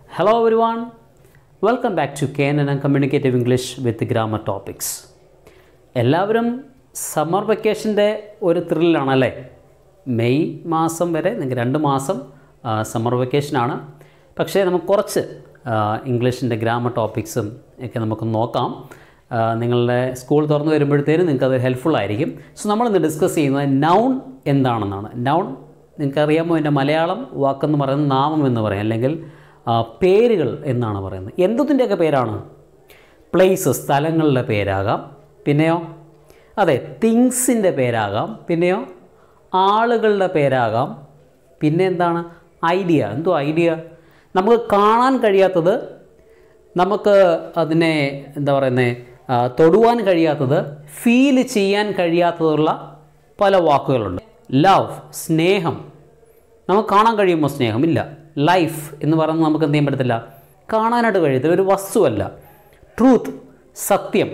Hello everyone. Welcome back to KNN and Communicative English with Grammar Topics. എല്ലാവരും summer വെക്കേഷൻ്റെ ഒരു ത്രില്ലാണല്ലേ May മാസം വരെ നിങ്ങൾക്ക് രണ്ട് മാസം സമ്മർ വെക്കേഷനാണ് പക്ഷേ നമുക്ക് കുറച്ച് ഇംഗ്ലീഷിൻ്റെ ഗ്രാമർ ടോപ്പിക്സും ഒക്കെ നമുക്ക് നോക്കാം ആ, നിങ്ങളുടെ സ്കൂൾ തുറന്നു വരുമ്പോഴത്തേനും നിങ്ങൾക്ക് അത് ഹെൽപ്ഫുൾ ആയിരിക്കും സോ നമ്മളിന്ന് ഡിസ്കസ് ചെയ്യുന്നത് നൗൺ എന്താണെന്നാണ് നൗൺ നിങ്ങൾക്കറിയാമോ എൻ്റെ മലയാളം വാക്കെന്ന് പറയുന്നത് നാമം എന്ന് പറയും അല്ലെങ്കിൽ ആ, പേരുകൾ എന്നാണ് പറയുന്നത് എന്തിൻ്റെയൊക്കെ പേരാണ് പ്ലേസസ് സ്ഥലങ്ങളുടെ പേരാകാം പിന്നെയോ അതെ തിങ്സിൻ്റെ പേരാകാം പിന്നെയോ ആളുകളുടെ പേരാകാം പിന്നെ എന്താണ് ഐഡിയ എന്തോ ഐഡിയ നമുക്ക് കാണാൻ കഴിയാത്തത് നമുക്ക് അതിനെ എന്താ പറയുന്നത് തൊടുവാൻ കഴിയാത്തത് ഫീൽ ചെയ്യാൻ കഴിയാത്തതുള്ള പല വാക്കുകളുണ്ട് ലവ് സ്നേഹം നമുക്ക് കാണാൻ കഴിയുമോ സ്നേഹം ഇല്ല ലൈഫ് എന്ന് പറയുന്നത് നമുക്ക് എന്ത് ചെയ്യാൻ പറ്റത്തില്ല കാണാനായിട്ട് കഴിയത്തില്ല ഒരു വസ്തുവല്ല ട്രൂത്ത് സത്യം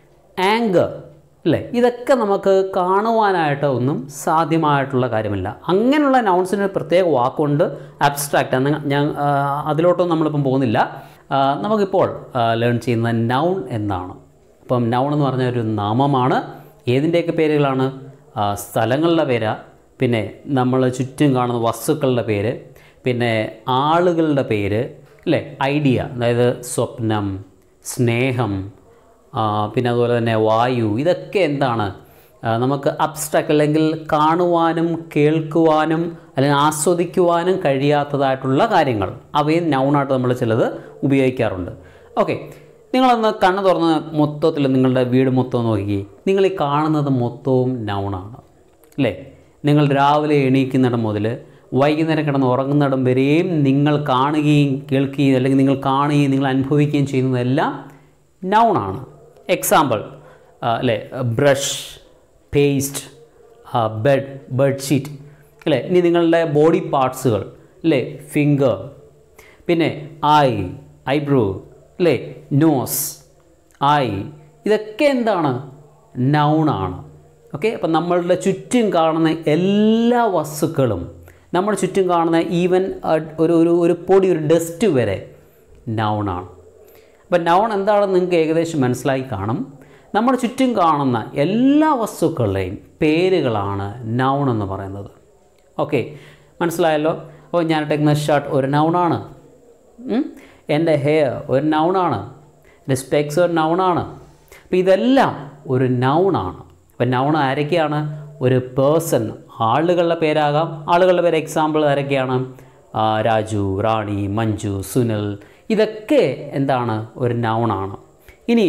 ആങ്കർ അല്ലേ ഇതൊക്കെ നമുക്ക് കാണുവാനായിട്ട് ഒന്നും സാധ്യമായിട്ടുള്ള കാര്യമില്ല അങ്ങനെയുള്ള നൗൺസിന് ഒരു പ്രത്യേക വാക്കുണ്ട് അബ്സ്ട്രാക്റ്റ് അന്ന് ഞാൻ ആ, അതിലോട്ടൊന്നും നമ്മളിപ്പം പോകുന്നില്ല ആ, നമുക്കിപ്പോൾ ലേൺ ചെയ്യുന്ന നൗൺ എന്നാണ് അപ്പം നൗൺ എന്ന് പറഞ്ഞ ഒരു നാമമാണ് ഏതിൻ്റെയൊക്കെ പേരുകളാണ് ആ, സ്ഥലങ്ങളുടെ പേരാ പിന്നെ നമ്മൾ ചുറ്റും കാണുന്ന വസ്തുക്കളുടെ പേര് പിന്നെ ആളുകളുടെ പേര് അല്ലേ ഐഡിയ അതായത് സ്വപ്നം സ്നേഹം ആ, പിന്നെ അതുപോലെ തന്നെ വായു ഇതൊക്കെ എന്താണ് ആ, നമുക്ക് അബ്സ്ട്രാക്ട് അല്ലെങ്കിൽ കാണുവാനും കേൾക്കുവാനും അല്ലെങ്കിൽ ആസ്വദിക്കുവാനും കഴിയാത്തതായിട്ടുള്ള കാര്യങ്ങൾ അവയും നൗണായിട്ട് നമ്മൾ ചിലത് ഉപയോഗിക്കാറുണ്ട് ഓക്കെ നിങ്ങളൊന്ന് കണ്ണ് തുറന്ന് മൊത്തത്തിൽ നിങ്ങളുടെ വീട് മൊത്തം നോക്കി നിങ്ങൾ ഈ കാണുന്നത് മൊത്തവും നൗണാണ് അല്ലേ നിങ്ങൾ രാവിലെ എണീക്കുന്നിടം മുതൽ വൈകുന്നേരം കിടന്ന് ഉറങ്ങുന്നിടം വരെയും നിങ്ങൾ കാണുകയും കേൾക്കുകയും അല്ലെങ്കിൽ നിങ്ങൾ കാണുകയും നിങ്ങൾ അനുഭവിക്കുകയും ചെയ്യുന്നതെല്ലാം നൗണാണ് എക്സാമ്പിൾ അല്ലേ ബ്രഷ് പേസ്റ്റ് ബെഡ് ബെഡ്ഷീറ്റ് അല്ലേ ഇനി നിങ്ങളുടെ ബോഡി പാർട്സുകൾ അല്ലേ ഫിംഗർ പിന്നെ ഐ ഐബ്രോ അല്ലേ നോസ് ഐ ഇതൊക്കെ എന്താണ് നൗണാണ് ഓക്കെ അപ്പം നമ്മളുടെ ചുറ്റും കാണുന്ന എല്ലാ വസ്തുക്കളും നമ്മുടെ ചുറ്റും കാണുന്ന ഈവൻ ഒരു ഒരു ഒരു പൊടി ഒരു ഡസ്റ്റ് വരെ നൗണാണ് അപ്പം നൗൺ എന്താണെന്ന് നിങ്ങൾക്ക് ഏകദേശം മനസ്സിലായി കാണും നമ്മുടെ ചുറ്റും കാണുന്ന എല്ലാ വസ്തുക്കളുടെയും പേരുകളാണ് നൗൺ എന്ന് പറയുന്നത് ഓക്കെ മനസ്സിലായല്ലോ അപ്പോൾ ഞാൻ ഇട്ടേക്കുന്ന ഷർട്ട് ഒരു നൗണാണ് ഉം? എൻ്റെ ഹെയർ ഒരു നൗണാണ് എൻ്റെ സ്പെക്സ് ഒരു നൗണാണ് അപ്പോൾ ഇതെല്ലാം ഒരു നൗണാണ് അപ്പം നൗൺ ആരൊക്കെയാണ് ഒരു പേഴ്സൺ ആളുകളുടെ പേരാകാം ആളുകളുടെ പേര് എക്സാമ്പിൾ ആരൊക്കെയാണ് ആ, രാജു റാണി മഞ്ജു സുനിൽ ഇതൊക്കെ എന്താണ് ഒരു നൗണാണ് ഇനി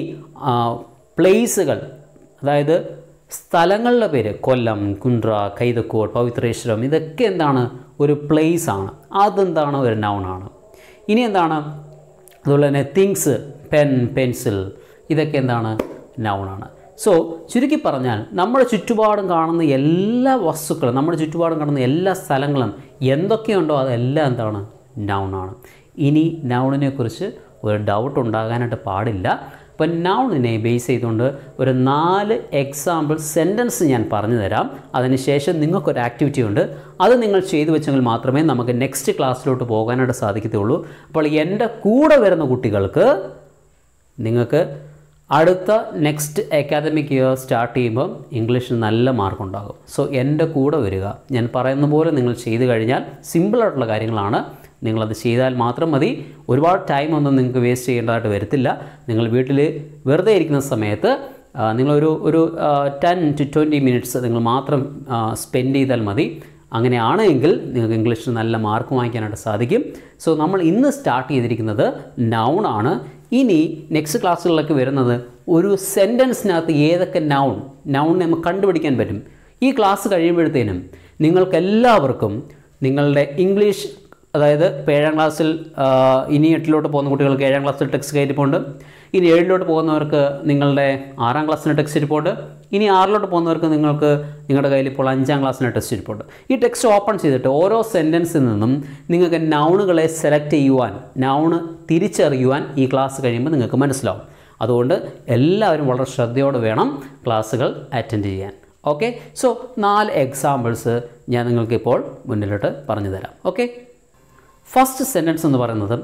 പ്ലേസുകൾ അതായത് സ്ഥലങ്ങളുടെ പേര് കൊല്ലം കുണ്ട്ര കൈതക്കോട് പവിത്രേശ്വരം ഇതൊക്കെ എന്താണ് ഒരു പ്ലേസ് ആണ് അതെന്താണ് ഒരു നൗണാണ് ഇനി എന്താണ് അതുപോലെ തന്നെ തിങ്സ് പെൻ പെൻസിൽ ഇതൊക്കെ എന്താണ് നൗണാണ് സോ ചുരുക്കി പറഞ്ഞാൽ നമ്മുടെ ചുറ്റുപാടും കാണുന്ന എല്ലാ വസ്തുക്കളും നമ്മുടെ ചുറ്റുപാടും കാണുന്ന എല്ലാ സ്ഥലങ്ങളും എന്തൊക്കെയുണ്ടോ അതെല്ലാം എന്താണ് നൗണാണ് ഇനി നൗണിനെ കുറിച്ച് ഒരു ഡൗട്ട് ഉണ്ടാകാനായിട്ട് പാടില്ല അപ്പം നൗണിനെ ബേസ് ചെയ്തുകൊണ്ട് ഒരു നാല് എക്സാമ്പിൾ സെൻറ്റൻസ് ഞാൻ പറഞ്ഞു തരാം അതിനുശേഷം നിങ്ങൾക്കൊരു ആക്ടിവിറ്റി ഉണ്ട് അത് നിങ്ങൾ ചെയ്തു വെച്ചെങ്കിൽ മാത്രമേ നമുക്ക് നെക്സ്റ്റ് ക്ലാസ്സിലോട്ട് പോകാനായിട്ട് സാധിക്കത്തുള്ളൂ അപ്പോൾ എൻ്റെ കൂടെ വരുന്ന കുട്ടികൾക്ക് നിങ്ങൾക്ക് അടുത്ത നെക്സ്റ്റ് അക്കാദമിക് ഇയർ സ്റ്റാർട്ട് ചെയ്യുമ്പോൾ ഇംഗ്ലീഷിൽ നല്ല മാർക്ക് ഉണ്ടാകും സോ എൻ്റെ കൂടെ വരിക ഞാൻ പറയുന്ന പോലെ നിങ്ങൾ ചെയ്തു കഴിഞ്ഞാൽ സിമ്പിളായിട്ടുള്ള കാര്യങ്ങളാണ് നിങ്ങളത് ചെയ്താൽ മാത്രം മതി ഒരുപാട് ടൈം ഒന്നും നിങ്ങൾക്ക് വേസ്റ്റ് ചെയ്യേണ്ടതായിട്ട് വരത്തില്ല നിങ്ങൾ വീട്ടിൽ വെറുതെ ഇരിക്കുന്ന സമയത്ത് ആ, നിങ്ങളൊരു ഒരു ടെൻ ടു ട്വൻറ്റി മിനിറ്റ്സ് നിങ്ങൾ മാത്രം സ്പെൻഡ് ചെയ്താൽ മതി അങ്ങനെയാണെങ്കിൽ നിങ്ങൾക്ക് ഇംഗ്ലീഷിൽ നല്ല മാർക്ക് വാങ്ങിക്കാനായിട്ട് സാധിക്കും സോ നമ്മൾ ഇന്ന് സ്റ്റാർട്ട് ചെയ്തിരിക്കുന്നത് നൗൺ ആണ് ഇനി നെക്സ്റ്റ് ക്ലാസ്സുകളിലൊക്കെ വരുന്നത് ഒരു സെൻറ്റൻസിനകത്ത് ഏതൊക്കെ നൗൺ നൗൺ നമുക്ക് കണ്ടുപിടിക്കാൻ പറ്റും ഈ ക്ലാസ് കഴിയുമ്പോഴത്തേനും നിങ്ങൾക്കെല്ലാവർക്കും നിങ്ങളുടെ ഇംഗ്ലീഷ് അതായത് ഇപ്പോൾ ഏഴാം ക്ലാസ്സിൽ ആ, ഇനി എട്ടിലോട്ട് പോകുന്ന കുട്ടികൾക്ക് ഏഴാം ക്ലാസ്സിൽ ടെക്സ്റ്റ് കയറ്റിപ്പോണ്ട് ഇനി ഏഴിലോട്ട് പോകുന്നവർക്ക് നിങ്ങളുടെ ആറാം ക്ലാസ്സിന് ടെക്സ്റ്റ് ഇരിപ്പുണ്ട് ഇനി ആറിലോട്ട് പോകുന്നവർക്ക് നിങ്ങൾക്ക് നിങ്ങളുടെ കയ്യിൽ ഇപ്പോൾ അഞ്ചാം ക്ലാസ്സിന് ടെക്സ്റ്റ് ഇരിപ്പുണ്ട് ഈ ടെക്സ്റ്റ് ഓപ്പൺ ചെയ്തിട്ട് ഓരോ സെൻറ്റൻസിൽ നിന്നും നിങ്ങൾക്ക് നൗണുകളെ സെലക്ട് ചെയ്യുവാൻ നൗണ് തിരിച്ചറിയുവാൻ ഈ ക്ലാസ് കഴിയുമ്പോൾ നിങ്ങൾക്ക് മനസ്സിലാവും അതുകൊണ്ട് എല്ലാവരും വളരെ ശ്രദ്ധയോടെ വേണം ക്ലാസ്സുകൾ അറ്റൻഡ് ചെയ്യാൻ ഓക്കെ സോ നാല് എക്സാമ്പിൾസ് ഞാൻ നിങ്ങൾക്ക് ഇപ്പോൾ മുന്നിലോട്ട് പറഞ്ഞു തരാം ഓക്കെ ഫസ്റ്റ് സെൻറ്റൻസ് എന്ന് പറയുന്നത്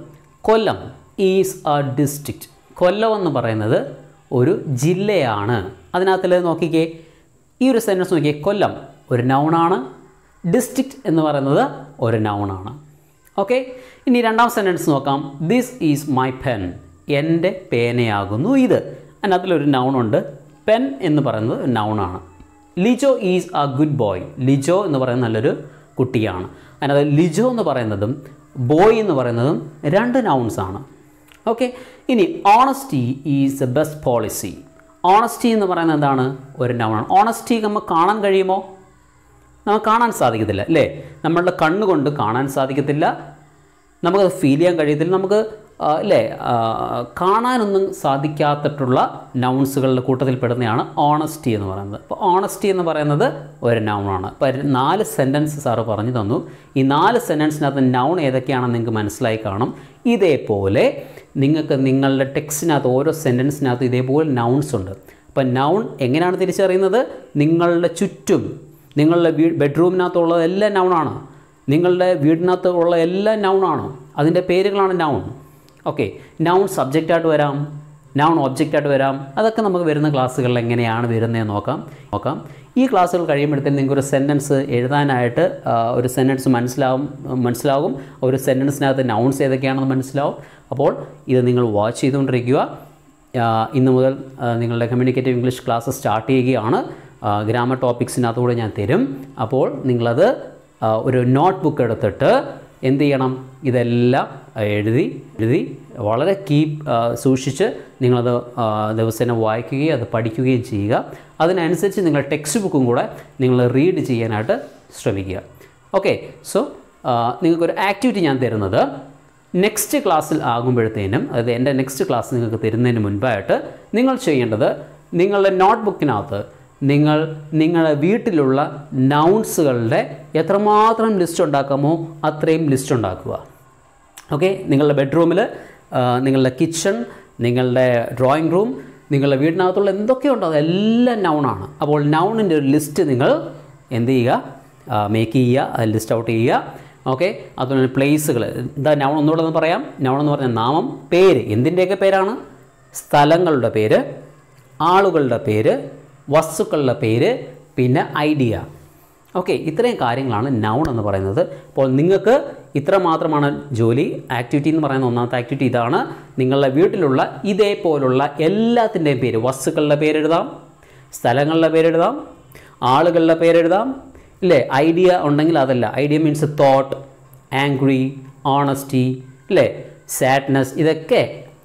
Kollam is a district Kollam എന്ന് പറയുന്നത് ഒരു ജില്ലയാണ് അതിനകത്തിൽ നോക്കിക്കേ ഈ ഒരു സെൻറ്റൻസ് നോക്കിയേ കൊല്ലം ഒരു നൗണാണ് ഡിസ്ട്രിക്റ്റ് എന്ന് പറയുന്നത് ഒരു നൗണാണ് ഓക്കെ ഇനി രണ്ടാം സെൻറ്റൻസ് നോക്കാം ദിസ് ഈസ് മൈ പെൻ എൻ്റെ പേനയാകുന്നു ഇത് അതിനകത്തിലൊരു നൗണുണ്ട് പെൻ എന്ന് പറയുന്നത് ഒരു നൗണാണ് Lijo is a good boy Lijo എന്ന് പറയുന്നത് നല്ലൊരു കുട്ടിയാണ് അതിനകത്ത് ലിജോ എന്ന് പറയുന്നതും ബോയ് എന്ന് പറയുന്നതും രണ്ട് നൗൺസ് ആണ് ഓക്കെ ഇനി honesty is a best policy honesty എന്ന് പറയുന്നത് എന്താണ് ഒരു നൗണാണ് ഓണസ്റ്റി നമുക്ക് കാണാൻ കഴിയുമോ നമുക്ക് കാണാൻ സാധിക്കത്തില്ല അല്ലേ നമ്മളുടെ കണ്ണുകൊണ്ട് കാണാൻ സാധിക്കത്തില്ല നമുക്കത് ഫീൽ ചെയ്യാൻ കഴിയത്തില്ല നമുക്ക് ആ, അല്ലേ ആ, കാണാനൊന്നും സാധിക്കാത്തിട്ടുള്ള നൗൺസുകളുടെ കൂട്ടത്തിൽ പെടുന്നതാണ് ഓണസ്റ്റി എന്ന് പറയുന്നത് അപ്പോൾ ഓണസ്റ്റി എന്ന് പറയുന്നത് ഒരു നൗണാണ് അപ്പോൾ നാല് സെൻറ്റൻസ് സാറ് പറഞ്ഞു തന്നു ഈ നാല് സെൻറ്റൻസിനകത്ത് നൗൺ ഏതൊക്കെയാണെന്ന് നിങ്ങൾക്ക് മനസ്സിലായി കാണും ഇതേപോലെ നിങ്ങൾക്ക് നിങ്ങളുടെ ടെക്സ്റ്റിനകത്ത് ഓരോ സെൻറ്റൻസിനകത്ത് ഇതേപോലെ നൗൺസ് ഉണ്ട് അപ്പോൾ നൗൺ എങ്ങനെയാണ് തിരിച്ചറിയുന്നത് നിങ്ങളുടെ ചുറ്റും നിങ്ങളുടെ വീ ബെഡ്റൂമിനകത്തുള്ളത് എല്ലാം നൗണാണ് നിങ്ങളുടെ വീടിനകത്ത് ഉള്ള എല്ലാം നൗണാണ് അതിൻ്റെ പേരുകളാണ് നൗൺ ഓക്കെ നൗൺ സബ്ജക്റ്റായിട്ട് വരാം നൗൺ ഒബ്ജക്റ്റായിട്ട് വരാം അതൊക്കെ നമുക്ക് വരുന്ന ക്ലാസ്സുകളിൽ എങ്ങനെയാണ് വരുന്നതെന്ന് നോക്കാം നോക്കാം ഈ ക്ലാസ്സുകൾ കഴിയുമ്പോഴത്തേക്കും നിങ്ങൾക്ക് ഒരു സെൻറ്റൻസ് എഴുതാനായിട്ട് ആ, ഒരു സെൻറ്റൻസ് മനസ്സിലാവും മനസ്സിലാകും ഒരു സെൻറ്റൻസിനകത്ത് നൗൺസ് ഏതൊക്കെയാണെന്ന് മനസ്സിലാവും അപ്പോൾ ഇത് നിങ്ങൾ വാച്ച് ചെയ്തുകൊണ്ടിരിക്കുക ആ, ഇന്ന് മുതൽ ആ, നിങ്ങളുടെ കമ്മ്യൂണിക്കേറ്റീവ് ഇംഗ്ലീഷ് ക്ലാസ് സ്റ്റാർട്ട് ചെയ്യുകയാണ് ഗ്രാമർ ടോപ്പിക്സിനകത്തുകൂടെ ഞാൻ തരും അപ്പോൾ നിങ്ങളത് ആ, ഒരു നോട്ട് ബുക്ക് എടുത്തിട്ട് എന്ത് ചെയ്യണം ഇതെല്ലാം എഴുതി എഴുതി വളരെ കീപ് സൂക്ഷിച്ച് നിങ്ങളത് ആ, ദിവസേന വായിക്കുകയും അത് പഠിക്കുകയും ചെയ്യുക അതിനനുസരിച്ച് നിങ്ങളുടെ ടെക്സ്റ്റ് ബുക്കും കൂടെ നിങ്ങൾ റീഡ് ചെയ്യാനായിട്ട് ശ്രമിക്കുക ഓക്കെ സോ നിങ്ങൾക്കൊരു ആക്ടിവിറ്റി ഞാൻ തരുന്നത് നെക്സ്റ്റ് ക്ലാസ്സിൽ ആകുമ്പോഴത്തേനും അതായത് എൻ്റെ നെക്സ്റ്റ് ക്ലാസ് നിങ്ങൾക്ക് തരുന്നതിന് മുൻപായിട്ട് നിങ്ങൾ ചെയ്യേണ്ടത് നിങ്ങളുടെ നോട്ട് ബുക്കിനകത്ത് നിങ്ങൾ നിങ്ങളുടെ വീട്ടിലുള്ള നൗൺസുകളുടെ എത്രമാത്രം ലിസ്റ്റ് ഉണ്ടാക്കാമോ അത്രയും ലിസ്റ്റ് ഉണ്ടാക്കുക ഓക്കെ നിങ്ങളുടെ ബെഡ്റൂമിൽ നിങ്ങളുടെ കിച്ചൺ നിങ്ങളുടെ ഡ്രോയിങ് റൂം നിങ്ങളുടെ വീടിനകത്തുള്ള എന്തൊക്കെയുണ്ടോ അതെല്ലാം നൗണാണ് അപ്പോൾ നൗണിൻ്റെ ഒരു ലിസ്റ്റ് നിങ്ങൾ എന്ത് ചെയ്യുക മേക്ക് ചെയ്യുക അത് ലിസ്റ്റ് ഔട്ട് ചെയ്യുക ഓക്കെ അതുപോലെ പ്ലേസുകൾ എന്താ നൗൺ ഒന്നുകൂടെ ഒന്ന് പറയാം നൗൺ എന്ന് പറഞ്ഞാൽ നാമം പേര് എന്തിൻ്റെയൊക്കെ പേരാണ് സ്ഥലങ്ങളുടെ പേര് ആളുകളുടെ പേര് വസ്തുക്കളുടെ പേര് പിന്നെ ഐഡിയ ഓക്കെ ഇത്രയും കാര്യങ്ങളാണ് നൗൺ എന്ന് പറയുന്നത് അപ്പോൾ നിങ്ങൾക്ക് ഇത്ര മാത്രമാണ് ജോലി ആക്ടിവിറ്റി എന്ന് പറയുന്ന ഒന്നാമത്തെ ആക്ടിവിറ്റി ഇതാണ് നിങ്ങളുടെ വീട്ടിലുള്ള ഇതേപോലുള്ള എല്ലാത്തിൻ്റെയും പേര് വസ്തുക്കളുടെ പേരെഴുതാം സ്ഥലങ്ങളുടെ പേരെഴുതാം ആളുകളുടെ പേരെഴുതാം ഇല്ലേ ഐഡിയ ഉണ്ടെങ്കിൽ അതല്ല idea means thought angry honesty ഇല്ലേ സാഡ്നെസ് ഇതൊക്കെ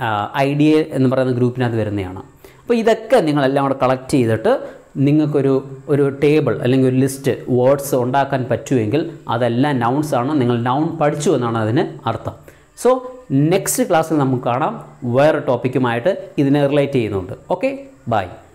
ഐഡിയ എന്ന് പറയുന്ന ഗ്രൂപ്പിനകത്ത് വരുന്നതാണ് അപ്പോൾ ഇതൊക്കെ നിങ്ങളെല്ലാം കൂടെ കളക്ട് ചെയ്തിട്ട് നിങ്ങൾക്കൊരു ഒരു ടേബിൾ അല്ലെങ്കിൽ ഒരു ലിസ്റ്റ് വേർഡ്സ് ഉണ്ടാക്കാൻ പറ്റുമെങ്കിൽ അതെല്ലാം നൗൺസ് ആണ് നിങ്ങൾ നൗൺ പഠിച്ചു എന്നാണ് അതിന് അർത്ഥം സോ നെക്സ്റ്റ് ക്ലാസ്സിൽ നമുക്ക് കാണാം വേറെ ടോപ്പിക്കുമായിട്ട് ഇതിനെ റിലേറ്റ് ചെയ്യുന്നുണ്ട് ഓക്കെ ബൈ